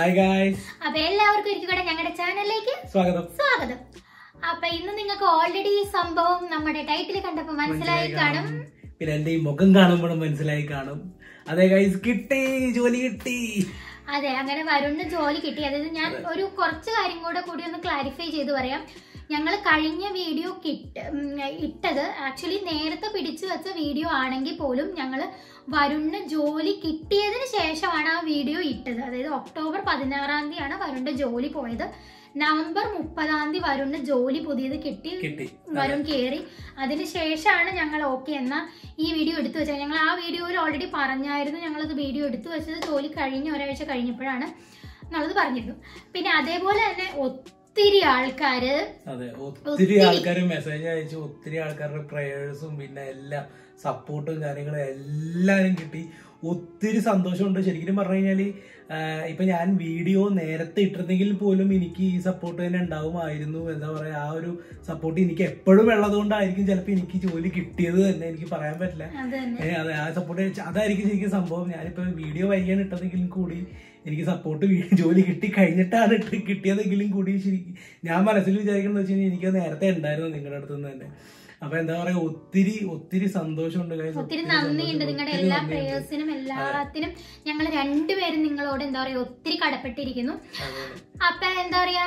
Hi guys അപ്പൊ എല്ലാവർക്കും ഒരിക്കൽ കൂടെ ഞങ്ങളുടെ ചാനലിലേക്ക് സ്വാഗതം സ്വാഗതം അപ്പൊ ഇന്ന് നിങ്ങൾക്ക് ഓൾറെഡി ഈ സംഭവം നമ്മുടെ ടൈറ്റിൽ കണ്ടപ്പോ മനസ്സിലായി കാണും പിന്നെ എന്റെ ഈ മുഖം കാണുമ്പോഴും മനസ്സിലായി കാണും അതെ ഗൈസ് കിട്ടി ജോലി കിട്ടി അതെ അങ്ങനെ വരുണിന് ജോലി കിട്ടി അതായത് ഞാൻ ഒരു കുറച്ച് കാര്യം കൂടെ കൂടി ഒന്ന് ക്ലാരിഫൈ ചെയ്ത് പറയാം ഞങ്ങൾ കഴിഞ്ഞ വീഡിയോ കിട്ട് ഉം, ഇട്ടത് ആക്ച്വലി നേരത്തെ പിടിച്ചു വെച്ച വീഡിയോ ആണെങ്കിൽ പോലും ഞങ്ങൾ വരുണിന് ജോലി കിട്ടിയതിന് ശേഷമാണ് ആ വീഡിയോ ഇട്ടത് അതായത് ഒക്ടോബർ പതിനാറാം തീയതിയാണ് വരുണിന്റെ ജോലി പോയത് നവംബർ മുപ്പതാം തീയതി വരുണിന് ജോലി പുതിയത് കിട്ടി കിട്ടി വരുൺ കയറി അതിനുശേഷമാണ് ഞങ്ങൾ ഓക്കെ എന്ന ഈ വീഡിയോ എടുത്തു വെച്ചത് ഞങ്ങൾ ആ വീഡിയോയിൽ ഓൾറെഡി പറഞ്ഞായിരുന്നു ഞങ്ങളത് വീഡിയോ എടുത്തു വെച്ചത് ജോലി കഴിഞ്ഞ ഒരാഴ്ച കഴിഞ്ഞപ്പോഴാണ് എന്നുള്ളത് പറഞ്ഞിരുന്നു പിന്നെ അതേപോലെ തന്നെ ഒത്തിരി ആൾക്കാര് അതെ ഒത്തിരി ഒത്തിരി. ആൾക്കാർ മെസ്സേജ് അയച്ചു ഒത്തിരി ആൾക്കാരുടെ പ്രേയേഴ്സും പിന്നെ എല്ലാം സപ്പോർട്ടും കാര്യങ്ങളും എല്ലാരും കിട്ടി ഒത്തിരി സന്തോഷമുണ്ട് ശരിക്കും പറഞ്ഞു കഴിഞ്ഞാല് ആഹ് ഇപ്പൊ ഞാൻ വീഡിയോ നേരത്തെ ഇട്ടിരുന്നെങ്കിൽ പോലും എനിക്ക് ഈ സപ്പോർട്ട് തന്നെ ഉണ്ടാവുമായിരുന്നു എന്താ പറയാ ആ ഒരു സപ്പോർട്ട് എനിക്ക് എപ്പോഴും ഉള്ളത് കൊണ്ടായിരിക്കും ചിലപ്പോൾ എനിക്ക് ജോലി കിട്ടിയത് തന്നെ എനിക്ക് പറയാൻ പറ്റില്ല അത് തന്നെ ഏ, അതെ ആ സപ്പോർട്ട് അതായിരിക്കും ശരിക്കും സംഭവം ഞാനിപ്പോ വീഡിയോ വൈകിയാണ് ഇട്ടതെങ്കിലും കൂടി എനിക്ക് സപ്പോർട്ട് ജോലി കിട്ടി കഴിഞ്ഞിട്ടാണ് ഇട്ട് കിട്ടിയതെങ്കിലും കൂടി ശരിക്കും ഞാൻ മനസ്സിൽ വിചാരിക്കുന്നത് വെച്ച് കഴിഞ്ഞാൽ എനിക്ക് നരത്തെ ഉണ്ടായിരുന്നു നിങ്ങളുടെ അടുത്ത് നിന്ന് തന്നെ അപ്പൊ എന്താ പറയാ ഒത്തിരി ഒത്തിരി സന്തോഷമുണ്ട് guys. ഒത്തിരി ഒത്തിരി നന്ദിയുണ്ട് സന്തോഷം. നിങ്ങളുടെ ഒത്തിരി എല്ലാ നന്ദിയുണ്ട്. പ്രേയേഴ്സിനും എല്ലാത്തിനും ഞങ്ങൾ രണ്ടുപേരും നിങ്ങളോട് എന്താ പറയാ ഒത്തിരി കടപ്പെട്ടിരിക്കുന്നു അതെ. അപ്പൊ എന്താ പറയാ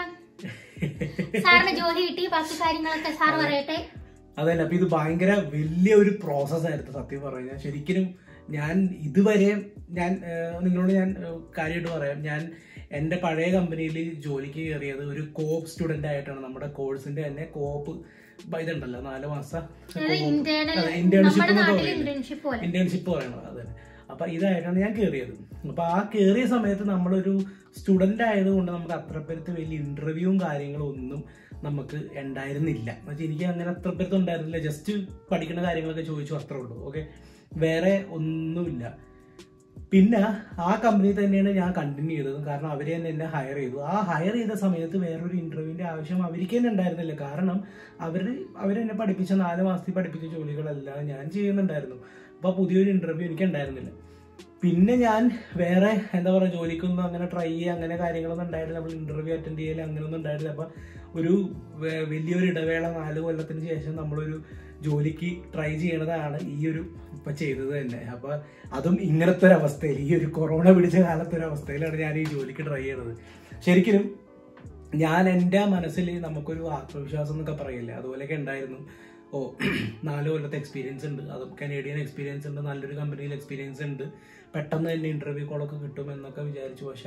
സാറിന് ജോലി കിട്ടി ബാക്കി കാര്യങ്ങളൊക്കെ സാർ പറയട്ടെ അതല്ല അപ്പൊ ഇത് ഭയങ്കര വലിയ ഒരു പ്രോസസ് ആയിരുന്നു സത്യം പറഞ്ഞാൽ ശരിക്കും ഞാൻ ഇതുവരെ ഞാൻ ഏഹ്, നിങ്ങളോട് ഞാൻ ഏഹ്, കാര്യമായിട്ട് പറയാം ഞാൻ എൻ്റെ പഴയ കമ്പനിയിൽ ജോലിക്ക് കയറിയത് ഒരു കോപ്പ് സ്റ്റുഡന്റ് ആയിട്ടാണ് നമ്മുടെ കോഴ്സിന്റെ തന്നെ കോപ്പ് ഇതുണ്ടല്ലോ നാല് മാസം അതായത് ഇന്റേണൽ അതെ, internship നമ്മുടെ എന്ന് നാട്ടിൽ പറയില്ലേ? ഇന്റേൺഷിപ്പ് പോലെ ഇന്റേൺഷിപ്പ് പറയണത് അതെ അപ്പൊ ഇതായിട്ടാണ് ഞാൻ കയറിയത് അപ്പൊ ആ കയറിയ സമയത്ത് നമ്മളൊരു സ്റ്റുഡന്റ് ആയതുകൊണ്ട് നമുക്ക് അത്രപ്പേരത്ത് വലിയ ഇന്റർവ്യൂവും കാര്യങ്ങളും ഒന്നും നമുക്ക് ഉണ്ടായിരുന്നില്ല എന്നുവെച്ചാൽ എനിക്ക് അങ്ങനെ അത്രപ്പേരത്ത് ഉണ്ടായിരുന്നില്ല ജസ്റ്റ് പഠിക്കുന്ന കാര്യങ്ങളൊക്കെ ചോദിച്ചു അത്രേ ഉള്ളൂ ഓക്കെ വേറെ ഒന്നുമില്ല പിന്നെ ആ കമ്പനി തന്നെയാണ് ഞാൻ കണ്ടിന്യൂ ചെയ്തത് കാരണം അവർ തന്നെ എന്നെ ഹയർ ചെയ്തു ആ ഹയർ ചെയ്ത സമയത്ത് വേറൊരു ഇന്റർവ്യൂവിന്റെ ആവശ്യം അവർക്ക് തന്നെ ഉണ്ടായിരുന്നില്ല കാരണം അവർ അവരെന്നെ പഠിപ്പിച്ച നാല് മാസത്തിൽ പഠിപ്പിച്ച ജോലികളെല്ലാം ഞാൻ ചെയ്യുന്നുണ്ടായിരുന്നു അപ്പൊ പുതിയൊരു ഇന്റർവ്യൂ എനിക്ക് ഉണ്ടായിരുന്നില്ല പിന്നെ ഞാൻ വേറെ എന്താ പറയുക ജോലിക്കൊന്നും അങ്ങനെ ട്രൈ ചെയ്യുക അങ്ങനെ കാര്യങ്ങളൊന്നും ഉണ്ടായിട്ടില്ല നമ്മൾ ഇന്റർവ്യൂ അറ്റൻഡ് ചെയ്യൽ അങ്ങനെയൊന്നും ഉണ്ടായിട്ടില്ല അപ്പൊ ഒരു വേ- വലിയൊരു ഇടവേള നാല് കൊല്ലത്തിന് ശേഷം നമ്മളൊരു ജോലിക്ക് ട്രൈ ചെയ്യണതാണ് ഈ ഒരു ഇപ്പൊ ചെയ്തത് തന്നെ അപ്പൊ അതും ഇങ്ങനത്തെ ഒരു അവസ്ഥയിൽ ഈ ഒരു കൊറോണ പിടിച്ച കാലത്തെ ഒരു അവസ്ഥയിലാണ് ഞാൻ ഈ ജോലിക്ക് ട്രൈ ചെയ്യണത് ശരിക്കും ഞാൻ എൻ്റെ മനസ്സിൽ നമുക്കൊരു ആത്മവിശ്വാസം എന്നൊക്കെ പറയില്ലേ അതുപോലെയൊക്കെ ഉണ്ടായിരുന്നു ഓ നാല് കൊല്ലത്തെ എക്സ്പീരിയൻസ് ഉണ്ട് അതും കനേഡിയൻ എക്സ്പീരിയൻസ് ഉണ്ട് നല്ലൊരു കമ്പനിയിൽ എക്സ്പീരിയൻസ് ഉണ്ട് പെട്ടെന്ന് തന്നെ ഇന്റർവ്യൂ കോളൊക്കെ കിട്ടും എന്നൊക്കെ വിചാരിച്ചു പക്ഷെ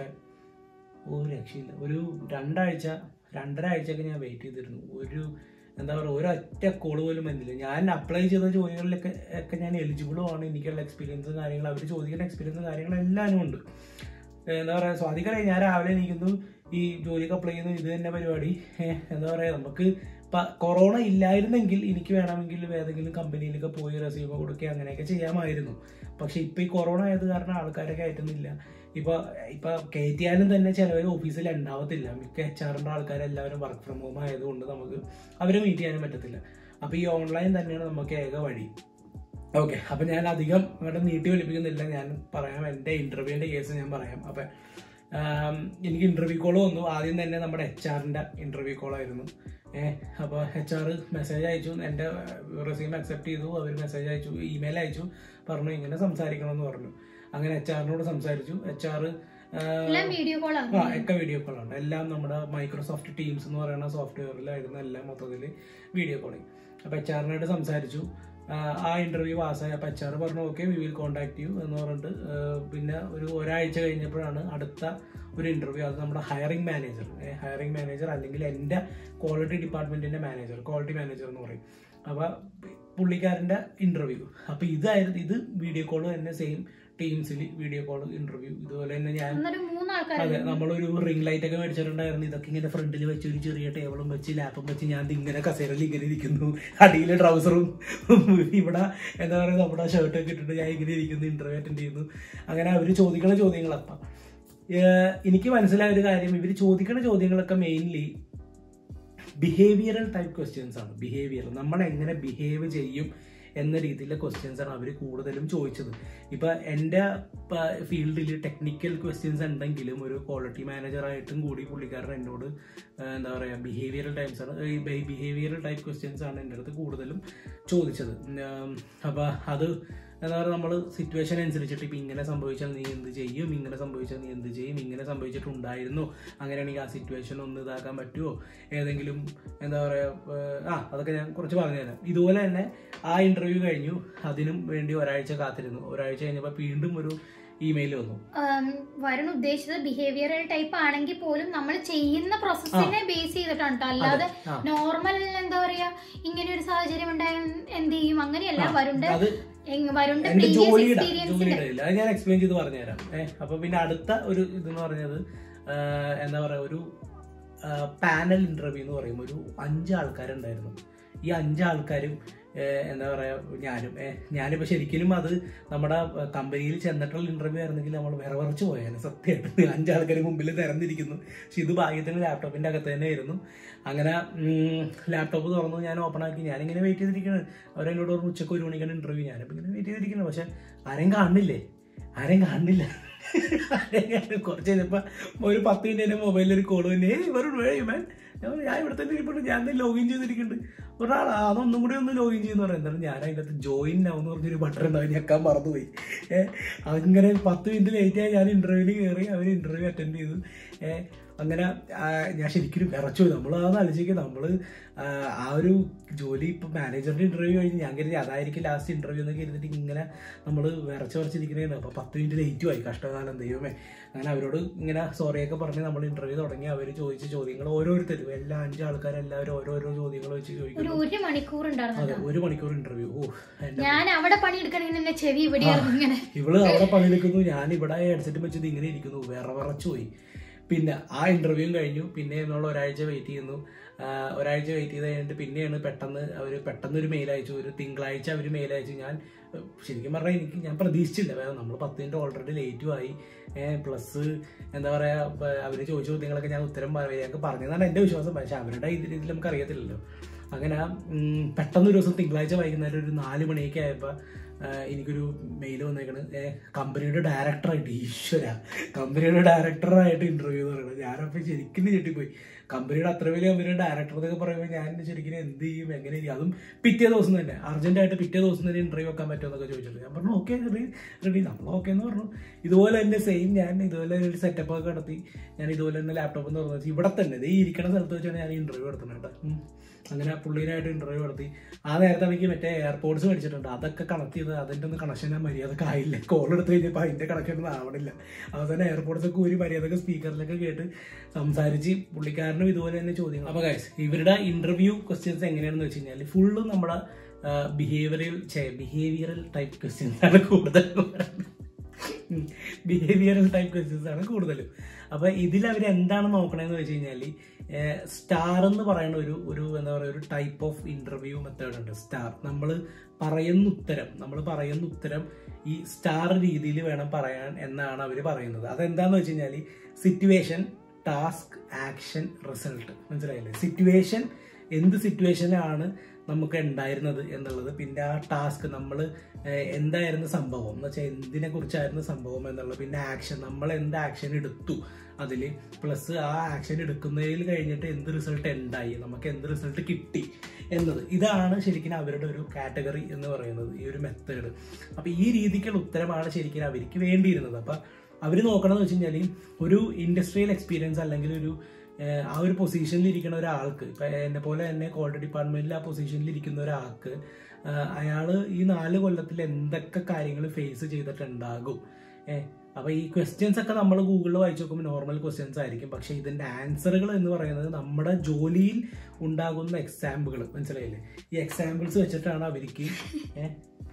ഒരു രക്ഷയില്ല ഒരു രണ്ടാഴ്ച രണ്ടര ആഴ്ചയൊക്കെ ഞാൻ വെയിറ്റ് ചെയ്തിരുന്നു ഒരു എന്താ പറയുക ഒരൊറ്റ കോൾ പോലും വന്നില്ല ഞാൻ അപ്ലൈ ചെയ്ത ജോലികളിലൊക്കെ ഒക്കെ ഞാൻ എലിജിബിളും ആണ് എനിക്കുള്ള എക്സ്പീരിയൻസും കാര്യങ്ങളും അവർ ചോദിക്കുന്ന എക്സ്പീരിയൻസും കാര്യങ്ങളും എല്ലാവരും ഉണ്ട് എന്താ പറയുക സ്വാധികളെ ഞാൻ രാവിലെ എണീക്കുന്നു ഈ ജോലിക്ക് അപ്ലൈ ചെയ്യുന്നു ഇത് തന്നെ പരിപാടി ഏഹ് എന്താ പറയുക നമുക്ക് ഇപ്പം കൊറോണ ഇല്ലായിരുന്നെങ്കിൽ എനിക്ക് വേണമെങ്കിൽ ഏതെങ്കിലും കമ്പനിയിലൊക്കെ പോയി റെസ്യൂമ് കൊടുക്കുക അങ്ങനെയൊക്കെ ചെയ്യാമായിരുന്നു പക്ഷെ ഇപ്പം ഈ കൊറോണ ആയത് കാരണം ആൾക്കാരെ കയറ്റുന്നില്ല ഇപ്പൊ ഇപ്പൊ കയറ്റിയാലും തന്നെ ചിലവർ ഓഫീസിൽ ഉണ്ടാവത്തില്ല മിക്ക എച്ച് ആറിൻ്റെ ആൾക്കാരെല്ലാവരും വർക്ക് ഫ്രം ഹോം ആയതുകൊണ്ട് നമുക്ക് അവരെ മീറ്റ് ചെയ്യാനും പറ്റത്തില്ല അപ്പൊ ഈ ഓൺലൈൻ തന്നെയാണ് നമുക്ക് ഏക വഴി ഓക്കെ അപ്പൊ ഞാൻ അധികം ഇവിടെ നീട്ടി വലിപ്പിക്കുന്നില്ല ഞാൻ പറയാം എൻ്റെ ഇന്റർവ്യൂവിന്റെ കേസ് ഞാൻ പറയാം അപ്പൊ ആം, എനിക്ക് ഇന്റർവ്യൂ കോൾ വന്നു ആദ്യം തന്നെ നമ്മുടെ എച്ച് ആറിന്റെ ഇന്റർവ്യൂ കോൾ ആയിരുന്നു ഏഹ് അപ്പോൾ എച്ച് ആർ മെസ്സേജ് അയച്ചു എൻ്റെ റെസ്യൂം അക്സെപ്റ്റ് ചെയ്തു അവർ മെസ്സേജ് അയച്ചു ഇമെയിൽ അയച്ചു പറഞ്ഞു ഇങ്ങനെ സംസാരിക്കണം എന്ന് പറഞ്ഞു അങ്ങനെ എച്ച് ആറിനോട് സംസാരിച്ചു എച്ച് ആർ എല്ലാം വീഡിയോ കോളാണ് ആ ഒക്കെ വീഡിയോ കോളാണ് എല്ലാം നമ്മുടെ മൈക്രോസോഫ്റ്റ് ടീംസ് എന്ന് പറയുന്ന സോഫ്റ്റ്വെയറിലായിരുന്നു എല്ലാം മൊത്തത്തിൽ വീഡിയോ കോളിങ് അപ്പോൾ എച്ച് ആറിനായിട്ട് സംസാരിച്ചു ആ, ആ ഇന്റർവ്യൂ പാസ്സായി അപ്പോൾ എച്ച് ആർ പറഞ്ഞു okay we will contact you എന്ന് പറഞ്ഞിട്ട് ആ, പിന്നെ ഒരു ഒരാഴ്ച കഴിഞ്ഞപ്പോഴാണ് അടുത്ത ഒരു ഇന്റർവ്യൂ അത് നമ്മുടെ ഹയറിംഗ് മാനേജർ ഹയറിംഗ് മാനേജർ അല്ലെങ്കിൽ എൻ്റെ ക്വാളിറ്റി ഡിപ്പാർട്ട്മെന്റിന്റെ മാനേജർ ക്വാളിറ്റി മാനേജർ എന്ന് പറയും അപ്പോൾ പുള്ളിക്കാരൻ്റെ ഇന്റർവ്യൂ അപ്പോൾ ഇതായിരുന്നു ഇത് വീഡിയോ കോൾ തന്നെ സെയിം ടീംസിൽ വീഡിയോ കോൾ ഇന്റർവ്യൂ ഇതുപോലെ തന്നെ ഞാൻ അന്നൊരു മൂന്നാൾക്കാർ അതെ നമ്മളൊരു റിംഗ് ലൈറ്റ് ഒക്കെ മേടിച്ചിട്ടുണ്ടായിരുന്നു ഇതൊക്കെ ഇങ്ങനെ ഫ്രണ്ടിൽ വെച്ച് ഒരു ചെറിയ ടേബിളും വെച്ച് ലാപ്പും വെച്ച് ഞാൻ ദേ ഇങ്ങനെ കസേരയിൽ ഇങ്ങനെ ഇരിക്കുന്നു അടിയിൽ ട്രൗസറും ഇവിടെ എന്താ പറയുക നമ്മുടെ ഷർട്ടൊക്കെ ഇട്ടിട്ട് ഞാൻ ഇങ്ങനെ ഇരിക്കുന്നു ഇന്റർവ്യൂ അറ്റൻഡ് ചെയ്യുന്നു അങ്ങനെ അവർ ചോദിക്കുന്ന ചോദ്യങ്ങളപ്പം ഏഹ് എനിക്ക് മനസ്സിലായ ഒരു കാര്യം ഇവർ ചോദിക്കുന്ന ചോദ്യങ്ങളൊക്കെ മെയിൻലി ബിഹേവിയറൽ ടൈപ്പ് ക്വസ്റ്റ്യൻസ് ആണ് ബിഹേവിയർ നമ്മൾ എങ്ങനെ ബിഹേവ് ചെയ്യും എന്ന രീതിയിലുള്ള ക്വസ്റ്റ്യൻസ് ആണ് അവർ കൂടുതലും ചോദിച്ചത് ഇപ്പൊ എൻ്റെ ഫീൽഡിൽ ടെക്നിക്കൽ ക്വസ്റ്റ്യൻസ് ഉണ്ടെങ്കിലും ഒരു ക്വാളിറ്റി മാനേജറായിട്ടും കൂടി പുള്ളിക്കാരൻ എന്നോട് ആ, എന്താ പറയുക ബിഹേവിയറൽ ടൈപ്സ് ആണ് ബിഹേവിയറൽ ടൈപ്പ് ക്വസ്റ്റ്യൻസ് ആണ് എൻ്റെ അടുത്ത് കൂടുതലും ചോദിച്ചത് ഉം, അപ്പൊ അത് എന്താ പറയുക നമ്മൾ സിറ്റുവേഷൻ അനുസരിച്ചിട്ട് ഇപ്പം ഇങ്ങനെ സംഭവിച്ചാൽ നീ എന്ത് ചെയ്യും ഇങ്ങനെ സംഭവിച്ചാൽ നീ എന്ത് ചെയ്യും ഇങ്ങനെ സംഭവിച്ചിട്ടുണ്ടായിരുന്നു അങ്ങനെയാണെങ്കിൽ ആ സിറ്റുവേഷൻ ഒന്ന് ഇതാക്കാൻ പറ്റുമോ ഏതെങ്കിലും എന്താ പറയുക ആ അതൊക്കെ ഞാൻ കുറച്ച് പറഞ്ഞുതരാം ഇതുപോലെ തന്നെ ആ ഇൻ്റർവ്യൂ കഴിഞ്ഞു അതിനും വേണ്ടി ഒരാഴ്ച കാത്തിരുന്നു ഒരാഴ്ച കഴിഞ്ഞപ്പോൾ വീണ്ടും ഒരു ഇമെയിൽ വന്നു ഉം, വരുൺ ഉദ്ദേശിച്ചത് ബിഹേവിയറൽ ടൈപ്പ് ആണെങ്കിൽ പോലും നമ്മൾ ചെയ്യുന്ന പ്രോസസ്സിനെ ബേസ് ചെയ്തിട്ടാണ് ട്ടോ. അല്ലാതെ ആ. നോർമൽ എന്താ പറയാ ഇങ്ങനെ ഒരു സാഹചര്യം ഉണ്ടായ എന്ത് ചെയ്യും അങ്ങനെയല്ല ആ, വരുണ്ട് അത് വരുണ്ട് എന്റെ പ്രീവിയസ് ജോലിയുടെ എക്സ്പീരിയൻസിന്റെ ജോലിയുടെ ഇല്ല അത് ഞാൻ എക്സ്പ്ലെയിൻ ചെയ്ത് പറഞ്ഞുതരാം ഏഹ് അപ്പൊ പിന്നെ അടുത്ത ഒരു ഇതെന്ന് പറഞ്ഞത് ആഹ് എന്താ പറയാ ഒരു പാനൽ ഇന്റർവ്യൂ എന്ന് പറയുമ്പോൾ ഒരു അഞ്ച് ആൾക്കാരുണ്ടായിരുന്നു ഈ അഞ്ച് ആൾക്കാരും ഏഹ് എന്താ പറയാ ഞാനും ഏഹ് ഞാനിപ്പോ ശരിക്കും അത് നമ്മുടെ കമ്പനിയിൽ ചെന്നിട്ടുള്ള ഇന്റർവ്യൂ ആയിരുന്നെങ്കിൽ നമ്മൾ വിറവറച്ച് പോയാലും സത്യമായിട്ട് അഞ്ചാൾക്കാർ മുമ്പിൽ നിരന്നിരിക്കുന്നു പക്ഷെ ഇത് ഭാഗ്യത്തിന് ലാപ്ടോപ്പിന്റെ അകത്ത് തന്നെ ആയിരുന്നു അങ്ങനെ ലാപ്ടോപ്പ് തുറന്നു ഞാൻ ഓപ്പൺ ആക്കി ഞാനിങ്ങനെ വെയിറ്റ് ചെയ്തിരിക്കുന്നത് അവരെന്നോട് പറഞ്ഞു ഉച്ചക്ക് ഒരു മണിക്കാണ് ഇന്റർവ്യൂ ഞാനിപ്പോൾ ഇങ്ങനെ വെയിറ്റ് ചെയ്തിരിക്കുന്നത് പക്ഷെ ആരെയും കാണുന്നില്ലേ ആരെയും കാണുന്നില്ല ആരെയും കാണുന്നില്ല. കുറച്ച് കഴിഞ്ഞപ്പോൾ ഒരു പത്ത് മിനിറ്റ് എൻ്റെ മൊബൈലിൽ ഒരു കോൾ തന്നെ ഏയ് വെറും മാൻ ഞാൻ ഇവിടെ തന്നെ ഇരിപ്പുണ്ട് ഞാൻ ലോഗിൻ ചെയ്തിരിക്കുന്നുണ്ട് ഒരാൾ അതൊന്നും കൂടി ഒന്ന് ലോഗിൻ ചെയ്യുന്ന പറയുന്നത് എന്താണ് ഞാൻ അതിൻ്റെ അകത്ത് ജോയിൻ നൗ എന്ന് പറഞ്ഞൊരു ബട്ടൺ ഉണ്ടാവും ഞെക്കാൻ മറന്നുപോയി ഏഹ് അങ്ങനെ പത്ത് മിനിറ്റ് ലേറ്റ് ആയി ഞാൻ ഇന്റർവ്യൂവിന് കയറി അവർ ഇന്റർവ്യൂ അറ്റൻഡ് ചെയ്തു ഏഹ് അങ്ങനെ ആ, ഞാൻ ശരിക്കും വിറച്ചു പോയി നമ്മൾ അതൊന്ന് ആലോചിക്കുക നമ്മൾ ആ ഒരു ജോലി ഇപ്പം മാനേജറിന്റെ ഇന്റർവ്യൂ കഴിഞ്ഞ് ഞാൻ കരുതി അതായിരിക്കും ലാസ്റ്റ് ഇന്റർവ്യൂ എന്നൊക്കെ ഇരുന്നിട്ട് ഇങ്ങനെ നമ്മൾ വിറച്ച് വിറച്ചിരിക്കുന്നതാണ് അപ്പോൾ പത്ത് മിനിറ്റ് ലേറ്റ് ആയി കഷ്ടകാലം ദൈവമേ അങ്ങനെ അവരോട് ഇങ്ങനെ സോറിയൊക്കെ പറഞ്ഞ് നമ്മൾ ഇന്റർവ്യൂ തുടങ്ങി അവർ ചോദിച്ച ചോദ്യങ്ങൾ ഓരോരുത്തരും എല്ലാ അഞ്ച് ആൾക്കാരെല്ലാവരും ഓരോരോ ചോദ്യങ്ങൾ വെച്ച് ഒരു ചോദിക്കുന്നു ഒരു മണിക്കൂർ ഉണ്ടായിരുന്നു അതെ ഒരു മണിക്കൂർ ഇന്റർവ്യൂ ഓ എന്റെ ഞാൻ അവിടെ പണിയെടുക്കണമെങ്കിൽ എന്റെ ചെവി ഇവിടെയായിരുന്നു ഇങ്ങനെ ഇവള് അവിടെ പണിയെടുക്കുന്നു ഞാൻ ഇവിടെ ഹെഡ്സെറ്റ് വെച്ചത് ഇങ്ങനെ ഇരിക്കുന്നു വേറെ വിറച്ചു പോയി പിന്നെ ആ ഇന്റർവ്യൂവും കഴിഞ്ഞു പിന്നെ നമ്മൾ ഒരാഴ്ച വെയിറ്റ് ചെയ്യുന്നു ആ, ഒരാഴ്ച വെയിറ്റ് ചെയ്ത് കഴിഞ്ഞിട്ട് പിന്നെയാണ് പെട്ടെന്ന് അവർ പെട്ടെന്ന് ഒരു മെയിൽ അയച്ചു ഒരു തിങ്കളാഴ്ച അവർ മെയിൽ അയച്ചു ഞാൻ ഏഹ്, ശരിക്കും പറഞ്ഞാൽ എനിക്ക് ഞാൻ പ്രതീക്ഷിച്ചില്ല നമ്മൾ പത്ത് മിനിറ്റ് ഓൾറെഡി ലേറ്റും ആയി പ്ലസ് എന്താ പറയാ അവർ ചോദിച്ച ചോദ്യങ്ങളൊക്കെ ഞാൻ ഉത്തരം ഞങ്ങൾക്ക് പറഞ്ഞതാണ് എൻ്റെ വിശ്വാസം പക്ഷെ അവരുടെ ഇത് രീതിയിൽ നമുക്ക് അറിയത്തില്ലല്ലോ അങ്ങനെ ഉം, പെട്ടെന്ന് ഒരു ദിവസം തിങ്കളാഴ്ച വൈകുന്നേരം ഒരു നാല് മണിയൊക്കെ ആയപ്പോൾ എനിക്കൊരു മെയിൽ വന്നേക്കണ് കമ്പനിയുടെ ഡയറക്ടറായിട്ട് ഈശ്വര കമ്പനിയുടെ ഡയറക്ടറായിട്ട് ഇന്റർവ്യൂ എന്ന് പറയുന്നത് ഞാനപ്പോൾ ശരിക്കും ഞെട്ടിപ്പോയി കമ്പനിയുടെ അത്ര വലിയ കമ്പനിയുടെ ഡയറക്ടർ എന്നൊക്കെ പറയുമ്പോൾ ഞാൻ ശരിക്കും എന്ത് ചെയ്യും എങ്ങനെ ഇരിക്കും അതും പിറ്റേ ദിവസം തന്നെ അർജന്റായിട്ട് പിറ്റേ ദിവസം തന്നെ ഇന്റർവ്യൂ വെക്കാൻ പറ്റുമോ എന്നൊക്കെ ചോദിച്ചിട്ട് ഞാൻ പറഞ്ഞു ഓക്കെ റെഡി റെഡി നമ്മൾ ഓക്കെ എന്ന് പറഞ്ഞു ഇതുപോലെ തന്നെ സെയിം ഞാൻ ഇതുപോലെ ഒരു സെറ്റപ്പ് ഒക്കെ നടത്തി ഞാൻ ഇതുപോലെ തന്നെ ലാപ്ടോപ്പ് എന്ന് പറഞ്ഞു ഇവിടെ തന്നെ ദേ ഈ ഇരിക്കുന്ന സ്ഥലത്ത് വെച്ചാണ് ഞാൻ ഇന്റർവ്യൂ നടത്തുന്നത് കേട്ടോ ഉം. അങ്ങനെ പുള്ളീനായിട്ട് ഇന്റർവ്യൂ നടത്തി ആ നേരത്തെ എനിക്ക് മറ്റേ എയർപോർട്സ് മേടിച്ചിട്ടുണ്ട് അതൊക്കെ കണക്ട് ചെയ്ത് അതിന്റെ ഒന്ന് കണക്ഷൻ ഞാൻ മര്യാദക്ക് ആയില്ല കോൾ എടുത്ത് കഴിഞ്ഞപ്പോൾ അതിന്റെ കണക്ഷൻ ഒന്നും ആവണില്ല അവസാനം എയർപോർട്സ് ഒക്കെ ഒരു മര്യാദക്ക് സ്പീക്കറിലൊക്കെ കേട്ട് സംസാരിച്ച് പുള്ളിക്കാരനും ഇതുപോലെ തന്നെ ചോദ്യങ്ങൾ അപ്പൊ ഗൈസ് ഇവരുടെ ഇന്റർവ്യൂ ക്വസ്റ്റ്യൻസ് എങ്ങനെയാണെന്ന് വെച്ച് കഴിഞ്ഞാൽ ഫുള്ള് നമ്മുടെ ബിഹേവിയറൽ ബിഹേവിയറൽ ടൈപ്പ് ക്വസ്റ്റ്യൻസ് ആണ് കൂടുതൽ ബിഹേവിയറൽ ടൈപ്പ് ക്വസ്റ്റ്യൻസ് ആണ് കൂടുതലും അപ്പൊ ഇതിൽ അവർ എന്താണ് നോക്കണതെന്ന് വെച്ച് കഴിഞ്ഞാൽ സ്റ്റാർ എന്ന് പറയുന്ന ഒരു ഒരു എന്താ പറയുക ഒരു ടൈപ്പ് ഓഫ് ഇന്റർവ്യൂ മെത്തേഡ് ഉണ്ട് സ്റ്റാർ നമ്മൾ പറയുന്ന ഉത്തരം നമ്മൾ പറയുന്ന ഉത്തരം ഈ സ്റ്റാർ രീതിയിൽ വേണം പറയാൻ എന്നാണ് അവർ പറയുന്നത് അതെന്താന്ന് വെച്ച് കഴിഞ്ഞാൽ സിറ്റുവേഷൻ ടാസ്ക് ആക്ഷൻ റിസൾട്ട് മനസ്സിലായില്ലേ സിറ്റുവേഷൻ എന്ത് സിറ്റുവേഷനാണ് നമുക്ക് ഉണ്ടായിരുന്നത് എന്നുള്ളത് പിന്നെ ആ ടാസ്ക് നമ്മൾ എന്തായിരുന്നു സംഭവം എന്ന് വെച്ചാൽ എന്തിനെ കുറിച്ചായിരുന്നു സംഭവം എന്നുള്ളത് പിന്നെ ആക്ഷൻ നമ്മൾ എന്ത് ആക്ഷൻ എടുത്തു അതിൽ പ്ലസ് ആ ആക്ഷൻ എടുക്കുന്നതിൽ കഴിഞ്ഞിട്ട് എന്ത് റിസൾട്ട് ഉണ്ടായി നമുക്ക് എന്ത് റിസൾട്ട് കിട്ടി എന്നത് ഇതാണ് ശരിക്കും അവരുടെ ഒരു കാറ്റഗറി എന്ന് പറയുന്നത് ഈ ഒരു മെത്തേഡ് അപ്പോൾ ഈ രീതിക്കുള്ള ഉത്തരമാണ് ശരിക്കും അവർക്ക് വേണ്ടിയിരുന്നത് അപ്പം അവർ നോക്കണമെന്ന് വെച്ച് കഴിഞ്ഞാൽ ഒരു ഇൻഡസ്ട്രിയൽ എക്സ്പീരിയൻസ് അല്ലെങ്കിൽ ഒരു ഏഹ്, ആ ഒരു പൊസിഷനിൽ ഇരിക്കുന്ന ഒരാൾക്ക് ഇപ്പം എന്നെ പോലെ തന്നെ ക്വാളിറ്റി ഡിപ്പാർട്ട്മെന്റിൽ ആ പൊസിഷനിൽ ഇരിക്കുന്ന ഒരാൾക്ക് അയാൾ ഈ നാല് കൊല്ലത്തിൽ എന്തൊക്കെ കാര്യങ്ങൾ ഫേസ് ചെയ്തിട്ടുണ്ടാകും ഏഹ് അപ്പൊ ഈ ക്വസ്റ്റ്യൻസ് ഒക്കെ നമ്മൾ ഗൂഗിളിൽ വായിച്ചു നോക്കുമ്പോൾ നോർമൽ ക്വസ്റ്റ്യൻസ് ആയിരിക്കും പക്ഷെ ഇതിന്റെ ആൻസറുകൾ എന്ന് പറയുന്നത് നമ്മുടെ ജോലിയിൽ ഉണ്ടാകുന്ന എക്സാമ്പിളുകൾ മനസ്സിലായില്ലേ ഈ എക്സാമ്പിൾസ് വെച്ചിട്ടാണ് അവർക്ക് ഏഹ്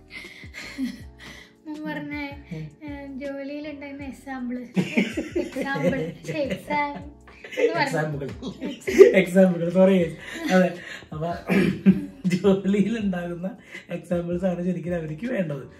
ഞാൻ പറഞ്ഞ ജോലിയിലുണ്ടായിരുന്ന എക്സാമ്പിള് എക്സാമ്പിൾ എക്സാം എന്ന് പറഞ്ഞു എക്സാമ്പിൾ എക്സാമ്പിൾ സോറി അതെ അപ്പൊ ജോലിയിൽ ഉണ്ടാകുന്ന എക്സാമ്പിൾസ് ആണ് ശരിക്കും അവർക്ക് വേണ്ടത്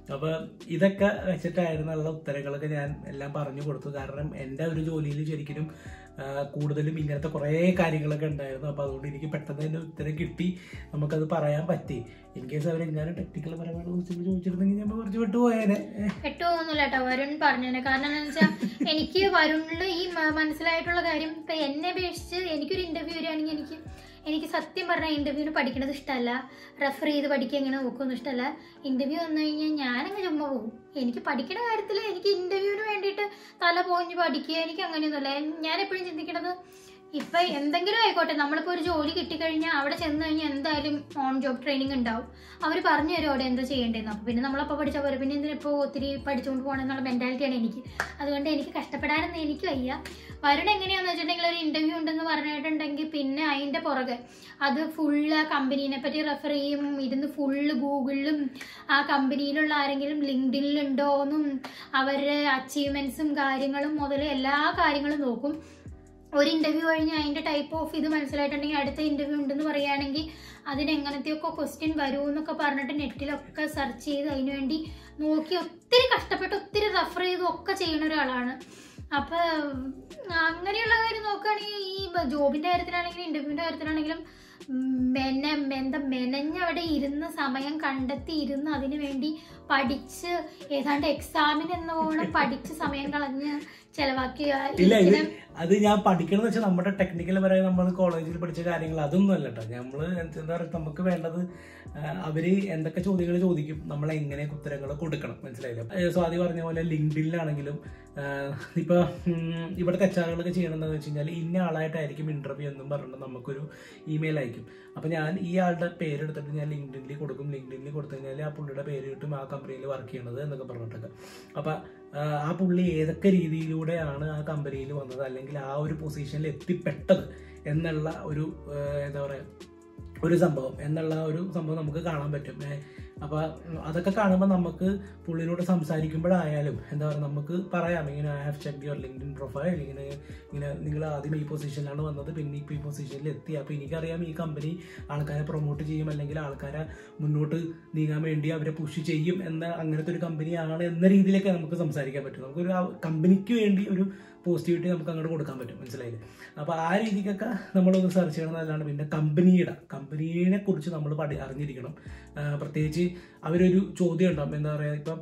അപ്പൊ ഇതൊക്കെ വെച്ചിട്ടായിരുന്നുള്ള ഉത്തരങ്ങളൊക്കെ ഞാൻ എല്ലാം പറഞ്ഞു കൊടുത്തു കാരണം എൻ്റെ ഒരു ജോലിയിൽ ശരിക്കും ആ, കൂടുതലും ഇങ്ങനത്തെ കുറേ കാര്യങ്ങളൊക്കെ ഉണ്ടായിരുന്നു അപ്പോൾ അതുകൊണ്ട് എനിക്ക് പെട്ടെന്ന് തന്നെ ഉത്തരം കിട്ടി നമുക്കത് പറയാൻ പറ്റി ഇൻ കേസ് അവർ എങ്ങാനും ടെക്നിക്കൽ പരമായിട്ട് കുറിച്ച് ചോദിച്ചിരുന്നെങ്കിൽ ഞാൻ കുറച്ച് വിട്ടുപോയേനെ കിട്ടുമൊന്നുമില്ല കേട്ടോ വരുൺ പറഞ്ഞതിന് കാരണം എന്താ വെച്ചാൽ എനിക്ക് വരുണില് ഈ മ- മനസ്സിലായിട്ടുള്ള കാര്യം ഇപ്പൊ എന്നെ അപേക്ഷിച്ച് എനിക്കൊരു ഇന്റർവ്യൂ വരികയാണെങ്കിൽ എനിക്ക് എനിക്ക് സത്യം പറഞ്ഞാൽ ഇന്റർവ്യൂവിന് പഠിക്കണത് ഇഷ്ടമല്ല റെഫർ ചെയ്ത് പഠിക്കുക എങ്ങനെ നോക്കുമെന്ന് ഇഷ്ടമല്ല ഇന്റർവ്യൂ വന്നു കഴിഞ്ഞാൽ ഞാനങ്ങ് ചുമ്മാ പോകും എനിക്ക് പഠിക്കുന്ന കാര്യത്തിൽ എനിക്ക് ഇന്റർവ്യൂവിന് വേണ്ടിയിട്ട് തല പോഞ്ഞ് പഠിക്കുക എനിക്ക് അങ്ങനെയൊന്നുമില്ല ഞാൻ എപ്പോഴും ചിന്തിക്കണത് ഇപ്പൊ എന്തെങ്കിലും ആയിക്കോട്ടെ നമ്മളിപ്പോ ഒരു ജോലി കിട്ടിക്കഴിഞ്ഞാൽ അവിടെ ചെന്ന് കഴിഞ്ഞാൽ എന്തായാലും ഓൺ ജോബ് ട്രെയിനിങ് ഉണ്ടാവും അവർ പറഞ്ഞു തരും അവിടെ എന്താ ചെയ്യേണ്ടതെന്ന് അപ്പൊ പിന്നെ നമ്മളപ്പോൾ പഠിച്ചാൽ പോരെ പിന്നെ എന്തിനിപ്പോൾ ഒത്തിരി പഠിച്ചുകൊണ്ട് പോകണം എന്നുള്ള മെന്റാലിറ്റിയാണ് എനിക്ക് അതുകൊണ്ട് എനിക്ക് കഷ്ടപ്പെടാനൊന്നും എനിക്ക് വയ്യ വരുൺ എങ്ങനെയാന്ന് വെച്ചിട്ടുണ്ടെങ്കിൽ ഒരു ഇന്റർവ്യൂ ഉണ്ടെന്ന് പറഞ്ഞിട്ടുണ്ടെങ്കിൽ പിന്നെ അതിന്റെ പുറകെ അത് ഫുള്ള് കമ്പനീനെ പറ്റി റെഫർ ചെയ്യും ഇരുന്ന് ഫുള്ള് ഗൂഗിളിലും ആ കമ്പനിയിലുള്ള ആരെങ്കിലും ലിങ്ക്ഡിനിലുണ്ടോന്നും അവരുടെ അച്ചീവ്മെന്റ്സും കാര്യങ്ങളും മുതൽ എല്ലാ കാര്യങ്ങളും നോക്കും ഒരു ഇന്റർവ്യൂ കഴിഞ്ഞ് അതിന്റെ ടൈപ്പ് ഓഫ് ഇത് മനസ്സിലായിട്ടുണ്ടെങ്കിൽ അടുത്ത ഇന്റർവ്യൂ ഉണ്ടെന്ന് പറയുകയാണെങ്കിൽ അതിന് എങ്ങനത്തെയൊക്കെ ക്വസ്റ്റ്യൻ വരൂ എന്നൊക്കെ പറഞ്ഞിട്ട് നെറ്റിലൊക്കെ സെർച്ച് ചെയ്ത് അതിന് വേണ്ടി നോക്കി ഒത്തിരി കഷ്ടപ്പെട്ട് ഒത്തിരി റെഫർ ചെയ്ത് ഒക്കെ ചെയ്യുന്ന ഒരാളാണ് അപ്പൊ അങ്ങനെയുള്ള കാര്യം നോക്കുകയാണെങ്കിൽ ഈ ജോബിന്റെ കാര്യത്തിലാണെങ്കിലും ഇന്റർവ്യൂവിന്റെ കാര്യത്തിലാണെങ്കിലും ഉം, മെന എന്താ മെനഞ്ഞവിടെ ഇരുന്ന് സമയം കണ്ടെത്തി ഇരുന്ന് അതിനു വേണ്ടി പഠിച്ച് ഏതാണ്ട് എക്സാമിന് എന്നോണം പഠിച്ച് സമയം കളഞ്ഞ് ചെലവാക്കിയ ഇല്ല ഇത് ഇരിക്കുന്ന അത് ഞാൻ പഠിക്കണമെന്ന് വെച്ചാൽ നമ്മുടെ ടെക്നിക്കൽ പരമായി നമ്മൾ കോളേജിൽ പഠിച്ച കാര്യങ്ങൾ അതൊന്നും അല്ല കേട്ടോ നമ്മള് എന്താ പറയുക നമുക്ക് വേണ്ടത് ആ, അവര് എന്തൊക്കെ ചോദ്യങ്ങൾ ചോദിക്കും നമ്മൾ എങ്ങനെ ഉത്തരങ്ങൾ കൊടുക്കണം മനസ്സിലായില്ല ഏ, സ്വാതി പറഞ്ഞ പോലെ ലിങ്ക്ഡിനിലാണെങ്കിലും ഇപ്പൊ ഉം, ഇവിടുത്തെ എച്ചാറുകളൊക്കെ ചെയ്യണമെന്ന് വെച്ച് കഴിഞ്ഞാൽ ഇന്ന ആളായിട്ടായിരിക്കും ഇന്റർവ്യൂ എന്നും പറഞ്ഞിട്ട് നമുക്കൊരു ഇമെയിൽ അയക്കും അപ്പൊ ഞാൻ ഈ ആളുടെ പേരെടുത്തിട്ട് ഞാൻ ലിങ്ക്ഡിനിൽ കൊടുക്കും ലിങ്ക്ഡിനിൽ കൊടുത്തു കഴിഞ്ഞാൽ ആ പുള്ളിയുടെ പേര് കിട്ടും ആ കമ്പനിയിൽ വർക്ക് ചെയ്യണത് എന്നൊക്കെ പറഞ്ഞിട്ടൊക്കെ അപ്പൊ ആ, ആ പുള്ളി ഏതൊക്കെ രീതിയിലൂടെയാണ് ആ കമ്പനിയിൽ വന്നത് അല്ലെങ്കിൽ ആ ഒരു പൊസിഷനിൽ എത്തിപ്പെട്ടത് എന്നുള്ള ഒരു ആ, എന്താ പറയാ ഒരു സംഭവം എന്നുള്ള ഒരു സംഭവം നമുക്ക് കാണാൻ പറ്റും ഏ, അപ്പൊ അതൊക്കെ കാണുമ്പോൾ നമുക്ക് പുള്ളിനോട് സംസാരിക്കുമ്പോഴായാലും എന്താ പറയുക നമുക്ക് പറയാം ഇങ്ങനെ I have check your LinkedIn profile ഇങ്ങനെ ഇങ്ങനെ നിങ്ങൾ ആദ്യം ഈ പൊസിഷനിലാണ് വന്നത് പിന്നെ ഇപ്പോൾ ഈ പൊസിഷനിൽ എത്തി അപ്പോൾ എനിക്കറിയാം ഈ കമ്പനി ആൾക്കാരെ പ്രൊമോട്ട് ചെയ്യും അല്ലെങ്കിൽ ആൾക്കാരെ മുന്നോട്ട് നീങ്ങാൻ വേണ്ടി അവരെ പുഷ് ചെയ്യും എന്ന അങ്ങനത്തെ ഒരു കമ്പനിയാണ് എന്ന രീതിയിലൊക്കെ നമുക്ക് സംസാരിക്കാൻ പറ്റും നമുക്കൊരു ആ കമ്പനിക്ക് വേണ്ടി ഒരു പോസിറ്റിവിറ്റി നമുക്ക് അങ്ങോട്ട് കൊടുക്കാൻ പറ്റും മനസ്സിലായില്ലേ അപ്പോൾ ആ രീതിക്കൊക്കെ നമ്മളൊന്ന് സെർച്ച് ചെയ്യണം എന്നല്ലാണ്ട് പിന്നെ കമ്പനിയുടെ കമ്പനീനെ കുറിച്ച് നമ്മൾ പഠി അറിഞ്ഞിരിക്കണം ആ, പ്രത്യേകിച്ച് അവരൊരു ചോദ്യം ഉണ്ടാവും എന്താ പറയുക ഇപ്പം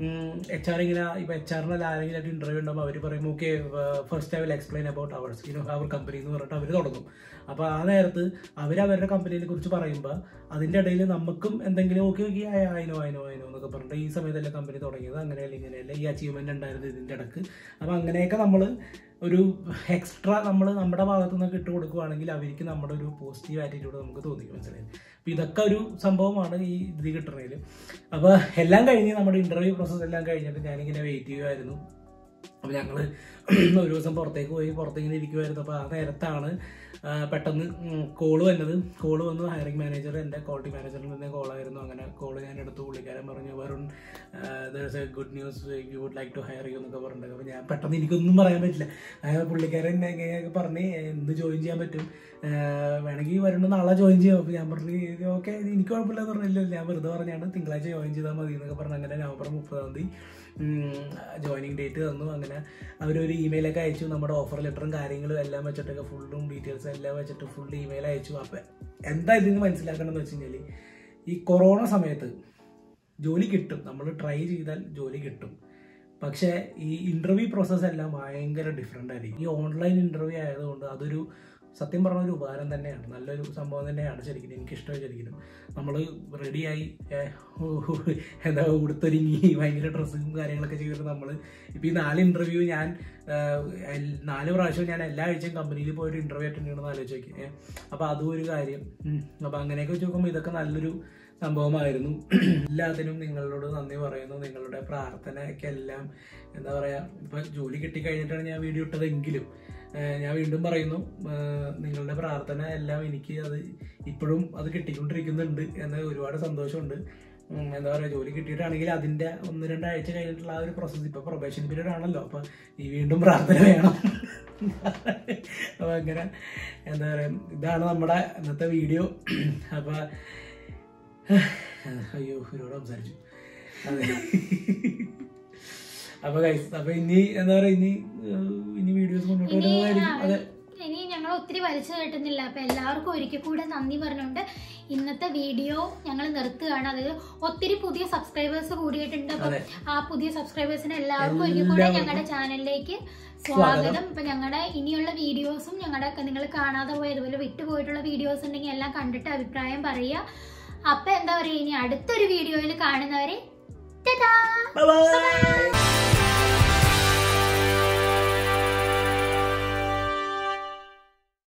എച്ച് ആർ ഇങ്ങനെ ഇപ്പം എച്ച് ആറിന് ആരെങ്കിലും ആയിട്ട് ഇന്റർവ്യൂ ഉണ്ടാകുമ്പോൾ അവർ പറയും okay first I will explain about ours you know അവർ കമ്പനി എന്ന് പറഞ്ഞിട്ട് അവർ തുടങ്ങും അപ്പോൾ ആ നേരത്ത് അവർ അവരുടെ കമ്പനിയെ കുറിച്ച് പറയുമ്പോൾ അതിൻ്റെ ഇടയിൽ നമുക്കും എന്തെങ്കിലും ഓക്കെ ഓക്കെ ആയിനോ ആയിനോ ആയിനോ എന്നൊക്കെ പറഞ്ഞിട്ട് ഈ സമയത്തല്ലേ കമ്പനി തുടങ്ങിയത് അങ്ങനെയല്ല ഇങ്ങനെയല്ല ഈ അച്ചീവ്മെന്റ് ഉണ്ടായിരുന്നു ഇതിൻ്റെ ഇടക്ക് അപ്പോൾ അങ്ങനെയൊക്കെ നമ്മൾ ഒരു എക്സ്ട്രാ നമ്മൾ നമ്മുടെ ഭാഗത്തു നിന്നൊക്കെ ഇട്ട് കൊടുക്കുവാണെങ്കിൽ അവർക്ക് നമ്മുടെ ഒരു പോസിറ്റീവ് ആറ്റിറ്റ്യൂഡ് നമുക്ക് തോന്നിക്കും മനസ്സിലായി അപ്പോൾ ഇതൊക്കെ ഒരു സംഭവമാണ് ഈ ഇത് കിട്ടണതിൽ അപ്പോൾ എല്ലാം കഴിഞ്ഞ് നമ്മുടെ ഇന്റർവ്യൂ പ്രോസസ്സ് എല്ലാം കഴിഞ്ഞിട്ട് ഞാനിങ്ങനെ വെയിറ്റ് ചെയ്യുമായിരുന്നു അപ്പോൾ ഞങ്ങൾ ഒരു ദിവസം പുറത്തേക്ക് പോയി പുറത്തിങ്ങനെ ഇരിക്കുമായിരുന്നു അപ്പോൾ ആ നേരത്താണ് ആ, പെട്ടെന്ന് കോള് വന്നത് കോള് വന്നു ഹയറിംഗ് മാനേജർ എൻ്റെ ക്വാളിറ്റി മാനേജറിൽ നിന്ന് കോളായിരുന്നു അങ്ങനെ കോള് ഞാൻ എടുത്തു പുള്ളിക്കാരൻ പറഞ്ഞു Varun a good news you would like to hire you എന്നൊക്കെ പറഞ്ഞിട്ട് അപ്പോൾ ഞാൻ പെട്ടെന്ന് എനിക്കൊന്നും പറയാൻ പറ്റില്ല ആ, പുള്ളിക്കാരൻ എങ്ങനെയൊക്കെ പറഞ്ഞ് എന്ത് ജോയിൻ ചെയ്യാൻ പറ്റും ആ, വേണമെങ്കിൽ വരുന്ന നാളെ ജോയിൻ ചെയ്യാം അപ്പോൾ ഞാൻ പറഞ്ഞു ഓക്കെ എനിക്ക് കുഴപ്പമില്ല എന്ന് പറഞ്ഞില്ല ഞാൻ വെറുതെ പറഞ്ഞാണ് തിങ്കളാഴ്ച ജോയിൻ ചെയ്താൽ മതി എന്നൊക്കെ പറഞ്ഞ് അങ്ങനെ നവംബർ മുപ്പതാം തീയതി ജോയിനിങ് ഡേറ്റ് തന്നു അങ്ങനെ അവരൊരു ഇമെയിലൊക്കെ അയച്ചു നമ്മുടെ ഓഫർ ലെറ്ററും കാര്യങ്ങളും എല്ലാം വെച്ചിട്ടൊക്കെ ഫുള്ളും ഡീറ്റെയിൽസ് എല്ലാം വെച്ചിട്ട് ഫുൾ ഇമെയിൽ അയച്ചു അപ്പം എന്താ ഇതിന് മനസ്സിലാക്കണം എന്ന് വെച്ച് കഴിഞ്ഞാൽ ഈ കൊറോണ സമയത്ത് ജോലി കിട്ടും നമ്മൾ ട്രൈ ചെയ്താൽ ജോലി കിട്ടും പക്ഷേ ഈ ഇന്റർവ്യൂ പ്രോസസ്സ് എല്ലാം ഭയങ്കര ഡിഫറെൻ്റ് ആയിരിക്കും ഈ ഓൺലൈൻ ഇന്റർവ്യൂ ആയതുകൊണ്ട് അതൊരു സത്യം പറഞ്ഞ ഒരു ഉപകാരം തന്നെയാണ് നല്ലൊരു സംഭവം തന്നെയാണ് ശരിക്കും എനിക്കിഷ്ടമായി ശരിക്കും നമ്മൾ റെഡിയായി എന്താ ഉടുത്തൊരുങ്ങി ഭയങ്കര ഡ്രസ്സും കാര്യങ്ങളൊക്കെ ചെയ്തിട്ട് നമ്മൾ ഇപ്പോൾ ഈ നാല് ഇൻ്റർവ്യൂ ഞാൻ ആഹ്, എൽ- നാല് പ്രാവശ്യം ഞാൻ എല്ലാ ആഴ്ചയും കമ്പനിയിൽ പോയിട്ട് ഇൻ്റർവ്യൂ അറ്റൻഡ് ചെയ്യണമെന്ന് ആലോചിച്ച് നോക്കി അപ്പോൾ അതും ഒരു കാര്യം അപ്പോൾ അങ്ങനെയൊക്കെ വെച്ച് നോക്കുമ്പോൾ ഇതൊക്കെ നല്ലൊരു സംഭവമായിരുന്നു എല്ലാത്തിനും നിങ്ങളോട് നന്ദി പറയുന്നു നിങ്ങളുടെ പ്രാർത്ഥനയ്ക്കെല്ലാം എന്താ പറയുക ഇപ്പം ജോലി കിട്ടിക്കഴിഞ്ഞിട്ടാണ് ഞാൻ വീഡിയോ ഇട്ടതെങ്കിലും ഏഹ് ഞാൻ വീണ്ടും പറയുന്നു ഏഹ് നിങ്ങളുടെ പ്രാർത്ഥന എല്ലാം എനിക്ക് അത് ഇപ്പോഴും അത് കിട്ടിക്കൊണ്ടിരിക്കുന്നുണ്ട് എന്ന് ഒരുപാട് സന്തോഷമുണ്ട് ഉം, എന്താ പറയുക ജോലി കിട്ടിയിട്ടാണെങ്കിൽ അതിൻ്റെ ഒന്ന് രണ്ടാഴ്ച കഴിഞ്ഞിട്ടുള്ള ആ ഒരു പ്രോസസ്സ് ഇപ്പോൾ പ്രൊബേഷൻ പീരീഡ് ആണല്ലോ അപ്പം ഈ വീണ്ടും പ്രാർത്ഥന വേണം അപ്പം അങ്ങനെ എന്താ പറയുക ഇതാണ് നമ്മുടെ ഇന്നത്തെ വീഡിയോ അപ്പം അയ്യോ ഒരുപാട് സംസാരിച്ചു അതെ അപ്പൊ guys, അപ്പൊ ഇനി എന്താ പറയാ ഇനി ഏഹ്, ഇനി വീഡിയോസ് മുന്നോട്ട് ഇനി വരുന്നതായിരിക്കും ആ, അതെ ഇനി ഞങ്ങൾ ഒത്തിരി വലിച്ചു കേട്ടുന്നില്ല അപ്പൊ എല്ലാവർക്കും ഒരിക്കൽ കൂടെ നന്ദി പറഞ്ഞുകൊണ്ട് ഇന്നത്തെ വീഡിയോ ഞങ്ങൾ നിർത്തുകയാണ് അതായത് ഒത്തിരി പുതിയ സബ്സ്ക്രൈബേഴ്സ് കൂടിയിട്ടുണ്ട് അപ്പൊ അതെ. ആ പുതിയ സബ്സ്ക്രൈബേഴ്സിന് എല്ലാവർക്കും ഒരിക്കൽ കൂടെ എല്ലാവർക്കും ഞങ്ങളുടെ ചാനലിലേക്ക് സ്വാഗതം. സ്വാഗതം ഇപ്പൊ ഞങ്ങളുടെ ഇനിയുള്ള വീഡിയോസും ഞങ്ങളുടെ നിങ്ങൾ കാണാതെ പോയ അതുപോലെ വിട്ടുപോയിട്ടുള്ള വീഡിയോസ് ഉണ്ടെങ്കിൽ എല്ലാം കണ്ടിട്ട് അഭിപ്രായം പറയുക അപ്പൊ എന്താ പറയാ ഇനി അടുത്തൊരു വീഡിയോയിൽ കാണുന്നവരെ ടാറ്റാ Bye bye.